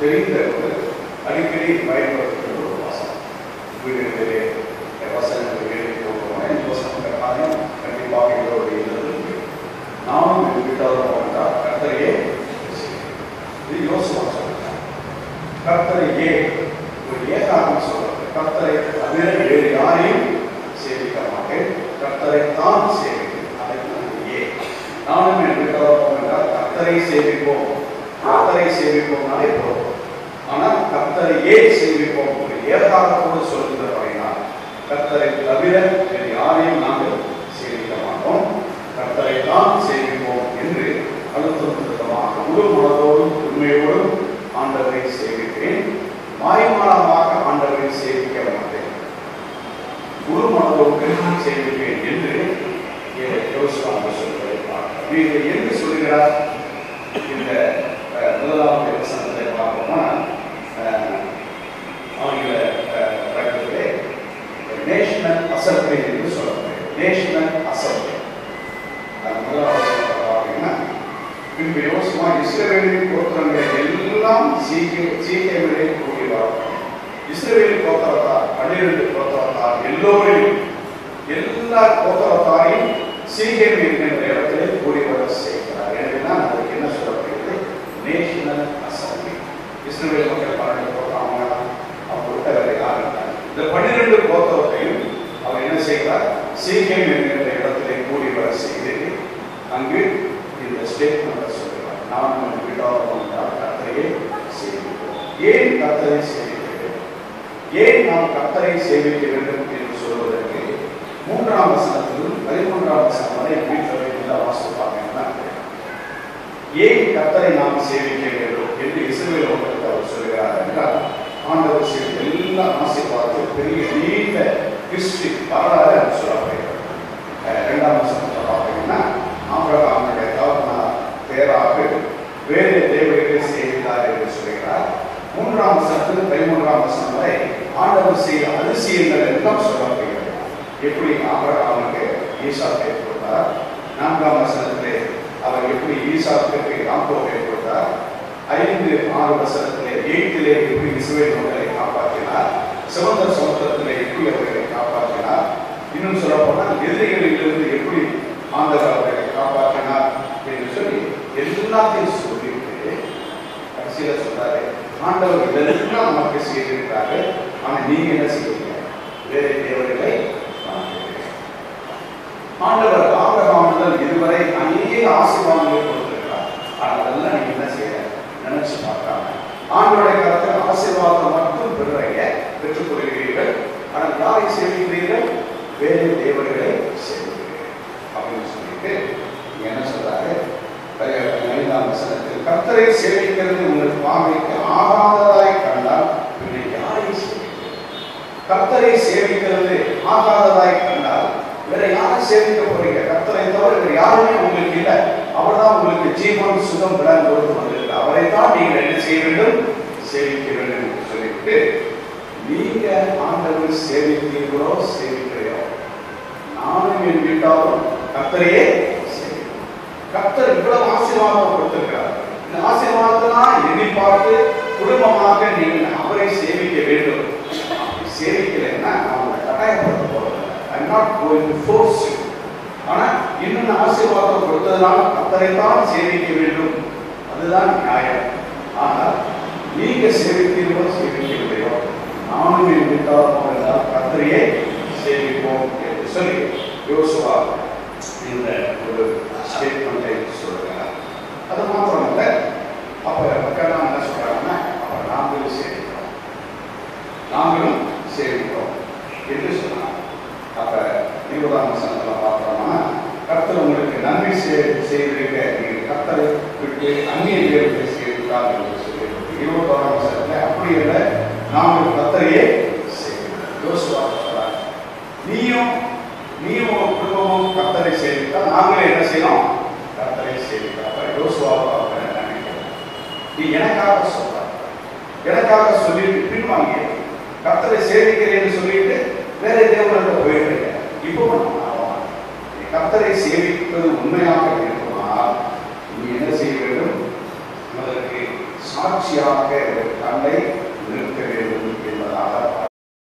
தெரிந்த ஒரு அடிக்கடி பயன்படுத்துகிற ஒரு வாசனம் வீடுகளிலே வசனங்கள் எழுதி போடுவோம் இந்த வசனம் கட்டாயம் கண்டிப்பாக எங்களுடைய இல்லத்தில் நானும் என் வீட்டாளரும் வந்தால் கர்த்தரையே இது யோசனை சொல்லுங்க கர்த்தரையே ஒரு ஏகாரம் சொல்றது கர்த்தரை தவிர வேறு யாரையும் சேவிக்க மாட்டேன் கர்த்தரை தான் சேவிக்கிறேன் அதற்கு ஏ நானும் என் வீட்டாளரும் என்றால் கர்த்தரை சேவிப்போம் கர்த்தரை சேவிப்போம்னாலே போதும் ஆனால் கர்த்தரை ஏன் சேவிப்போம் ஒரு ஏகாரத்தோடு சொல்லுகிறபடினால் கர்த்தரை தவிர வேறு யாரையும் நாங்கள் சேவிக்க மாட்டோம் கர்த்தரை தான் சேவிப்போம் என்று அழுத்தம் திருத்தமாக முழு மனதோடும் உண்மையோடும் ஆண்டவரை சேவிப்பேன் மாய்மானமாக ஆண்டவரை சேவிக்க மாட்டேன் முழு மனதோடு சேவிப்பேன் என்று யோசிப்பாங்க சொல்வதை பார்க்கிறோம் இது என்று சொல்கிறார் இந்த அஹ், முதலாவது வசனத்தை பார்ப்போம்னா அஹ், ஆங்கில அஹ், வழக்கிலே நேஷனல் அசம்பிளி என்று சொல்லப்படுகிறது நேஷனல் அசம்பிளி அது முதலாவது வசனத்தை பார்த்தீங்கன்னா பின்பு யோசுவா இஸ்ரவேலின் கோத்திரங்களை எல்லாம் சீக்கிய சீக்கியமிலே கூடி வரும் இஸ்ரவேல் கோத்திரத்தார் பன்னிரண்டு கோத்திரத்தார் எல்லோரையும் எல்லா கோத்திரத்தாரையும் சீக்கியம் என்கின்ற இடத்திலே கூடி வர செய்கிறார் எனவே தான் அதுக்கு என்ன சொல்லப்படுகிறது நேஷனல் அசம்பிளி இஸ்ரவேல் மக்கள் பன்னெண்டு கோத்திரம் அவங்க அவங்க விட்டவரை யார் இருந்தாங்க இந்த பன்னிரண்டு கோத்திரத்தையும் அவர் என்ன செய்கிறார் சீக்கியம் என்கின்ற இடத்திலே கூடி வர செய்து அங்கு இந்த ஸ்டேட்மெண்ட் சொல்கிறார் நான் உன் வீட்டாளர் வந்தால் கர்த்தரையே சேவிப்போம் ஏன் கர்த்தரை சேவிக்க வேண்டும் ஏன் நாம் கர்த்தரை சேவிக்க வேண்டும் என்று சொல்வதற்கு மூன்றாம் வசனத்திலும் பதிமூன்றாம் வசனம் வரை வீட்டில் எல்லாம் வாசிப்பாங்கன்னா ஏன் கர்த்தரை நாம் சேவிக்க வேண்டும் என்று இஸ்ரவேல் மக்களுக்கு அவர் சொல்கிறார் என்றால் ஆண்டவர் செய்த எல்லா ஆசீர்வாதத்தை பெரிய நீண்ட ஹிஸ்டரி வரலாறு அவர் சொல்லப்படுகிறது அஹ் இரண்டாம் வசனத்தில் பார்த்தீங்கன்னா ஆபிரகாமுடைய தகப்பனார் பேராக வேறு தேவர்களை சேவித்தார் என்று சொல்கிறார் மூன்றாம் வசனத்தில் பதிமூன்றாம் வசனம் வரை ஆண்டவர் செய்த அதிசயங்கள் எல்லாம் சொல்லப்படுகிறது எப்படி ஆபிரகாமுக்கு ஈசாக்கை கொடுத்தார் நான்காம் வசனத்திலே அவர் எப்படி ஈசாக்கு யாக்கோபை கொடுத்தார் ஐந்து ஆறு வசனத்திலே எயிட்டிலே எப்படி இஸ்ரவேல் மக்களை காப்பாற்றினார் சிவந்த சமுத்திரத்திலே எப்படி அவர்களை காப்பாற்றினார் இன்னும் சொல்ல போனால் எதிரிகளிலிருந்து எப்படி ஆண்டவர் அவர்களை காப்பாற்றினார் என்று சொல்லி எல்லாத்தையும் சொல்லிவிட்டு கடைசியில சொல்றாரு ஆண்டவர் இதெல்லாம் நமக்கு செய்திருக்காரு ஆனா நீங்க என்ன செய்வீங்க வேற தேவர்களை வணங்குகிறீர்கள். ஆண்டவர் ஆபிரகாம் முதல் இதுவரை அநேக ஆசீர்வாதங்களை கொடுத்திருக்கிறார் ஆனால் அதெல்லாம் நீங்க என்ன செய்ய நினைச்சு பார்க்காம ஆண்டோடைய கருத்தில் ஆசீர்வாதம் மட்டும் பெறுறீங்க பெற்றுக் கொள்கிறீர்கள் ஆனால் யாரை சேவிக்கிறீர்கள் வேறு தேவர்களை சேவிக்கிறீர்கள் அப்படின்னு சொல்லிட்டு இங்க என்ன சொல்றாரு பதினேழு- ஐந்தாம் வசனத்தில் கர்த்தரை சேவிக்கிறது உங்கள் பார்வைக்கு ஆகாததாய் கண்டால் பின்ன யாரை சேவிக்கிறீர்கள் கர்த்தரை சேவிக்கிறது ஆகாததாய் கண்டால் வேற யாரை சேவிக்க போறீங்க கர்த்தரை தவிர வேற யாருமே உங்களுக்கு இல்லை அவர்தான் உங்களுக்கு ஜீவன் சுகம் விடம் கொடுத்து வந்திருக்கு அவரை தான் நீங்கள் என்ன செய்ய வேண்டும் சேவிக்க வேண்டும் என்று சொல்லிட்டு நீங்க ஆண்டவர் சேவித்தீர்களோ சேவிக்கிறீரோ நானும் என் வீட்டாரும் கர்த்தரையே சேவிக்கிறோம் கர்த்தர் இவ்வளவு ஆசீர்வாதம் கொடுத்திருக்கிறார் இந்த ஆசீர்வாதத்தெல்லாம் எண்ணி பார்த்து குடும்பமாக நீங்கள் அவரை சேவிக்க வேண்டும் அப்படி சேவிக்கலைன்னா அவங்க கட்டாயப்படுத்த போறது I not going to force you ஆனா இன்னும் ஆசீர்வாதம் கொடுத்ததுனால கர்த்தரை தான் சேவிக்க வேண்டும் அதுதான் நியாயம் ஆனால் நீங்க சேவித்தீர்களோ சேவிக்கவில்லையோ நானும் என் வீட்டாரும் இருந்தால் கர்த்தரையே சேவிப்போம் என்று சொல்லி யோசுவா இந்த ஒரு ஸ்டேட்மெண்ட்டை சொல்கிறார் அது மாத்திரம் இல்லை அப்போ மக்கள்லாம் என்ன சொல்றாங்கன்னா அப்போ நாங்களும் சேவிக்கிறோம் நாங்களும் சேவிக்கிறோம் என்று சொன்னார் அப்ப இருபதாம் வசனத்தில் பார்த்தோம்னா கர்த்தர் உங்களுக்கு நன்மை செய்- செய்திருக்க நீங்கள் கர்த்தரை விட்டு அந்நிய தேவத்தை செய்திருக்கார் என்று சொல்லி இருபத்தோராம் வசனத்தில் அப்படி இல்லை நாங்கள் கர்த்தரையே செய்கிறோம் யோசுவா சொல்றார் நீயும் நீயும் உங்க குடும்பமும் கர்த்தரை சேவித்தால் நாங்களே என்ன செய்யணும் கர்த்தரை சேவிக்கிறோம் அப்ப யோசுவாவை அவர் நினைக்கிறோம் நீ எனக்காக சொல்ற எனக்காக சொல்லிட்டு பின்வாங்க கர்த்தரை சேவிக்கிறேன்னு சொல்லிட்டு வேற தேவனிடம் போயிருக்கீங்க இப்போ பண்ணலாம் நீ கர்த்தரை சேவிப்பது உண்மையாக இருக்குமானால் நீ என்ன செய்ய வேண்டும் அதற்கு சாட்சியாக ஒரு கண்ணை நிறுத்த வேண்டும்